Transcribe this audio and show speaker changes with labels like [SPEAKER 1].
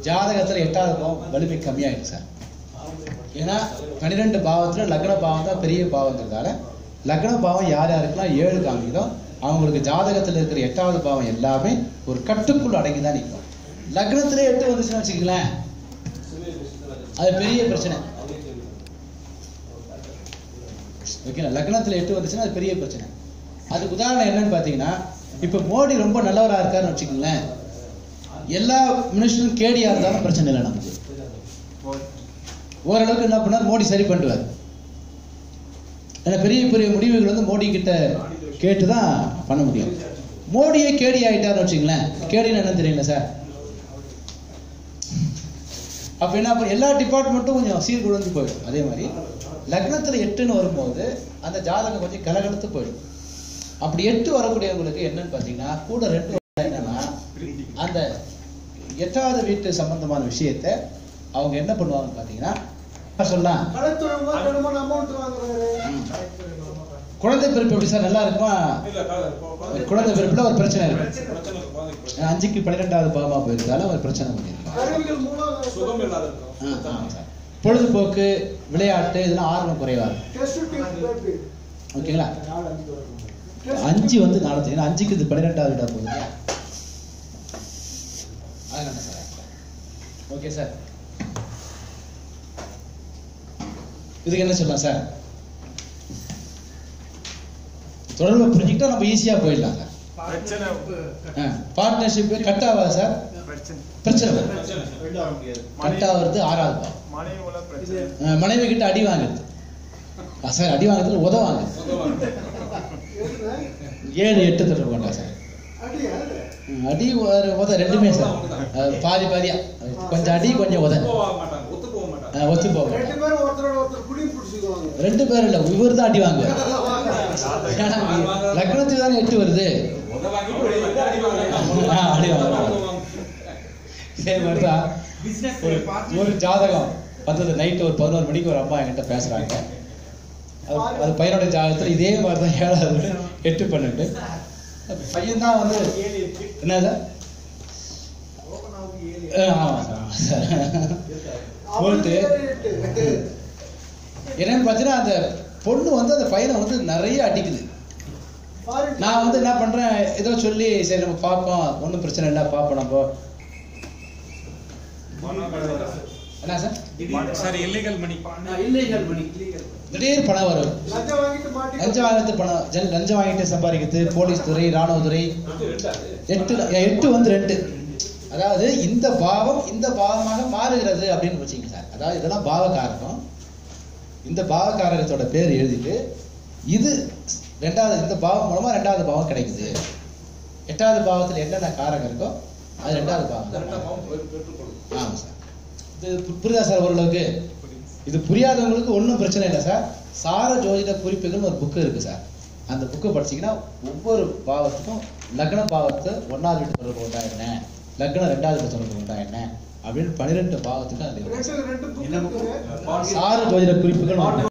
[SPEAKER 1] ஜாதகத்துல எட்டாவது பாவம் வலிமை கம்மியாயிடும் சார் ஏன்னா பன்னிரெண்டு பாவத்துல லக்ன பாவம் தான் பெரிய பாவங்கிறதால லக்ன பாவம் யார் யாருக்கெல்லாம் ஏழு காமிக்குதோ அவங்களுக்கு ஜாதகத்துல இருக்கிற எட்டாவது பாவம் எல்லாமே ஒரு கட்டுக்குள் அடங்கி தான் நிற்கும் லக்னத்திலே எட்டு வந்துச்சுன்னு வச்சுக்கங்களேன் அது பெரிய பிரச்சனை ஓகேங்களா லக்னத்துல எட்டு வந்துச்சுன்னா அது பெரிய பிரச்சனை அதுக்கு உதாரணம் என்னன்னு பார்த்தீங்கன்னா இப்போ மோடி ரொம்ப நல்லவரா இருக்காருன்னு வச்சுக்கோங்களேன் எல்லா மினிஸ்டரும் கேடியா இருந்தாலும் பிரச்சனை இல்லை நமக்கு ஓரளவுக்கு என்ன பண்ணார் மோடி சரி பண்ணுவார் ஏன்னா பெரிய பெரிய முடிவுகள் வந்து மோடி கிட்ட கேட்டு தான் பண்ண முடியும் மோடியே கேடி ஆயிட்டாருன்னு வச்சுங்களேன் கேடின்னு என்ன தெரியல சார் அப்ப என்ன பண்ண எல்லா டிபார்ட்மெண்ட்டும் கொஞ்சம் சீர்குலைந்து போயிடும் அதே மாதிரி லக்னத்துல எட்டுன்னு வரும்போது அந்த ஜாதகம் கொஞ்சம் கலகலத்து போயிடும் அப்படி எட்டு வரக்கூடியவங்களுக்கு என்னன்னு பார்த்தீங்கன்னா கூட ரெண்டு வந்தா என்னன்னா அந்த எட்டாவது வீட்டு சம்பந்தமான விஷயத்தை அவங்க என்ன பண்ணுவாங்கன்னு பார்த்தீங்கன்னா சொல்லலாம்
[SPEAKER 2] கலைத்துறைமா கடுமையான அமௌண்ட் வாங்குறாரு
[SPEAKER 1] குழந்தை பிறப்பு எப்படி சார் நல்லா இருக்குமா
[SPEAKER 3] இல்ல, கால- கொ- குழந்தை-
[SPEAKER 1] குழந்தை பிறப்புல ஒரு பிரச்சனை இருக்கு
[SPEAKER 3] பிரச்சனை இருக்கு, குழந்தைக்கு பிரச்சனை.
[SPEAKER 1] அஞ்சுக்கு பன்னிரெண்டாவது பாவமா போயிருந்தாலும் ஒரு பிரச்சனை பண்ணியிருக்காங்க
[SPEAKER 2] கருவிகள் மூலம்
[SPEAKER 3] சுகம் இல்லாத
[SPEAKER 1] ஆ,
[SPEAKER 3] இருக்கும்.
[SPEAKER 1] ஆமா சார். பொழுதுபோக்கு விளையாட்டு இதெல்லாம் ஆர்வம் குறைவா இருக்கும்
[SPEAKER 2] டெஸ்ட் டியூப் பேபி
[SPEAKER 1] ஓகேங்களா
[SPEAKER 2] நாலு அஞ்சு வரும்
[SPEAKER 1] அஞ்சு வந்து நாலு ஏன்னா அஞ்சுக்கு இது பன்னிரெண்டாவது வீடா போகுது இல்லையா? அதனால சார் ஓகே சார் இதுக்கு என்ன சொல்லலாம் சார் தொடர்பை புரிஞ்சுக்கிட்டா நம்ம ஈஸியா போயிடலாம் சார்
[SPEAKER 4] பிரச்சனை
[SPEAKER 1] பார்ட்னர்ஷிப் கட் ஆகாது சார்
[SPEAKER 4] பிரச்சனை
[SPEAKER 1] பிரச்சனை வரும்
[SPEAKER 3] பிரச்சனை.
[SPEAKER 1] கட் ஆகுறது ஆறாவது பாவம்
[SPEAKER 4] மனைவி உள்ள பிரச்சனை
[SPEAKER 1] அஹ் மனைவி கிட்ட அடி வாங்குறது அஹ் சார் அடி வாங்குறதுல உதவாங்க
[SPEAKER 3] உதவாங்க.
[SPEAKER 1] ஏழு எட்டு தொடர்பு கொண்டா சார்
[SPEAKER 2] அடியா
[SPEAKER 1] ம், அடி ஒரு உத ரெண்டுமே சார் அஹ் பாதி பாதியா கொஞ்சம் அடி கொஞ்சம் உத
[SPEAKER 3] ஒத்து போக மாட்டாங்க, ஒத்து போக மாட்டாங்க.
[SPEAKER 1] அஹ் ஒத்து போக
[SPEAKER 2] ரெண்டு பேரும் ஒருத்தரோட ஒருத்தர் குடி பிடிச்சிக்குவாங்க
[SPEAKER 1] ரெண்டு பேரும் இல்ல இவர் தான் அடி வாங்குவார் ஏன்னா லக்னத்துக்கு தானே எட்டு வருது
[SPEAKER 3] உத வாங்கிட்டு வெளியே வந்து அடி வாங்குறாங்க.
[SPEAKER 1] ஆ, அடி வாங்குறாங்க.
[SPEAKER 3] உதவாங்க.
[SPEAKER 1] இதே மாதிரிதான் ஒரு ஒரு ஜாதகம் வந்தது நைட்டு ஒரு பதினோரு மணிக்கு ஒரு அம்மா என்கிட்ட பேசுறாங்க அது அது பையனோட ஜாதகத்துல இதே மாதிரி தான் ஏழாவது வீடு, எட்டு பன்னெண்டு பையன் தான் வந்து என்ன சார் அஹ் ஆமா சார் ஆமா சார் போட்டு என்னன்னு பார்த்தீங்கன்னா அந்த பொண்ணு வந்து அந்த பையனை வந்து நிறைய அடிக்குது நான் வந்து என்ன பண்றேன் ஏதோ சொல்லி சரி நம்ம பார்ப்போம் ஒன்றும் பிரச்சனை இல்லை பார்ப்போம் நம்ம என்ன சார்
[SPEAKER 4] சார் இல்லீகல் மணி
[SPEAKER 1] திடீர் பணம் வரும்
[SPEAKER 2] லஞ்சம் வாங்கிட்டு மாட்டி
[SPEAKER 1] லஞ்சம் வாங்கிட்டு பணம் ஜன் லஞ்சம் வாங்கிட்டு சம்பாதிக்கிறது போலீஸ் துறை ராணுவ துறை எட்டு எட்டு வந்து ரெண்டு அதாவது இந்த பாவம் இந்த பாவமாக மாறுகிறது அப்படின்னு வச்சுங்க சார் அதாவது இதெல்லாம் பாவ காரகம் இந்த பாவ காரகத்தோட பேர் எழுதிட்டு இது ரெண்டாவது இந்த பாவம் மூலமா ரெண்டாவது பாவம் கிடைக்குது எட்டாவது பாவத்துல என்னென்ன காரகம் இருக்கோ அது ரெண்டாவது பாவம்
[SPEAKER 3] அந்த ரெண்டாம் பாவம் பெற்று- பெற்றுக்கொள்ளும்.
[SPEAKER 1] ஆமா சார் இது பு- புரியுதா சார் ஓரளவுக்கு இது புரியாதவங்களுக்கு ஒன்றும் பிரச்சனை இல்லை சார் சார ஜோதிட குறிப்புகள்னு ஒரு புக்கு இருக்கு சார் அந்த புக்கை படிச்சீங்கன்னா ஒவ்வொரு பாவத்துக்கும் லக்ன பாவத்தை ஒன்றாவது வீட்டு தொடர்பு கொண்டா என்ன லக்னம் ரெண்டாவது வீட்டு தொடர்பு கொண்டா என்ன அப்படின்னு பன்னிரெண்டு பாவத்துக்கு அதில் இருக்கு
[SPEAKER 2] ரெண்டு ரெண்டு புக் இருக்குது
[SPEAKER 1] சார ஜோதிட குறிப்புகள் ஒண்ணு.